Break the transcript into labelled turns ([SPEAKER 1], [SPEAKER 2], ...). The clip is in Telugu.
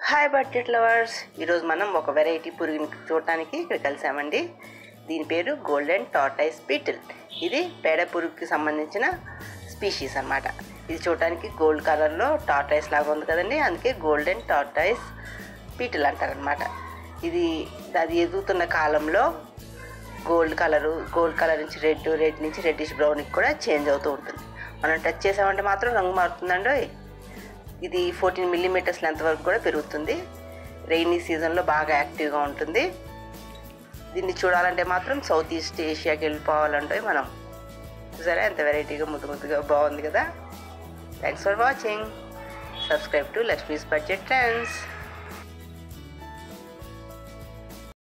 [SPEAKER 1] హాయ్ బడ్జెట్ లవర్స్ ఈరోజు మనం ఒక వెరైటీ పురుగుని చూడటానికి ఇక్కడ కలిసామండి దీని పేరు గోల్డెన్ టార్టైస్ బీటిల్ ఇది పేడ పురుగుకి సంబంధించిన స్పీషీస్ అన్నమాట ఇది చూడటానికి గోల్డ్ కలర్లో టార్టైస్ లాగా ఉంది కదండి అందుకే గోల్డెన్ టార్టైస్ బీటిల్ అంటారనమాట ఇది అది ఎదుగుతున్న కాలంలో గోల్డ్ కలరు గోల్డ్ కలర్ నుంచి రెడ్ రెడ్ నుంచి రెడ్డిష్ బ్రౌన్కి కూడా చేంజ్ అవుతూ ఉంటుంది మనం టచ్ చేసామంటే మాత్రం రంగు మారుతుందండి ఇది ఫోర్టీన్ మిల్లీమీటర్స్ లెంత్ వరకు కూడా పెరుగుతుంది రెయినీ సీజన్లో బాగా యాక్టివ్గా ఉంటుంది దీన్ని చూడాలంటే మాత్రం సౌత్ ఈస్ట్ ఏషియాకి వెళ్ళిపోవాలంటే మనం చూసారా ఎంత వెరైటీగా ముద్దు ముద్దుగా బాగుంది కదా thanks for watching subscribe to Lakshmi's budget trends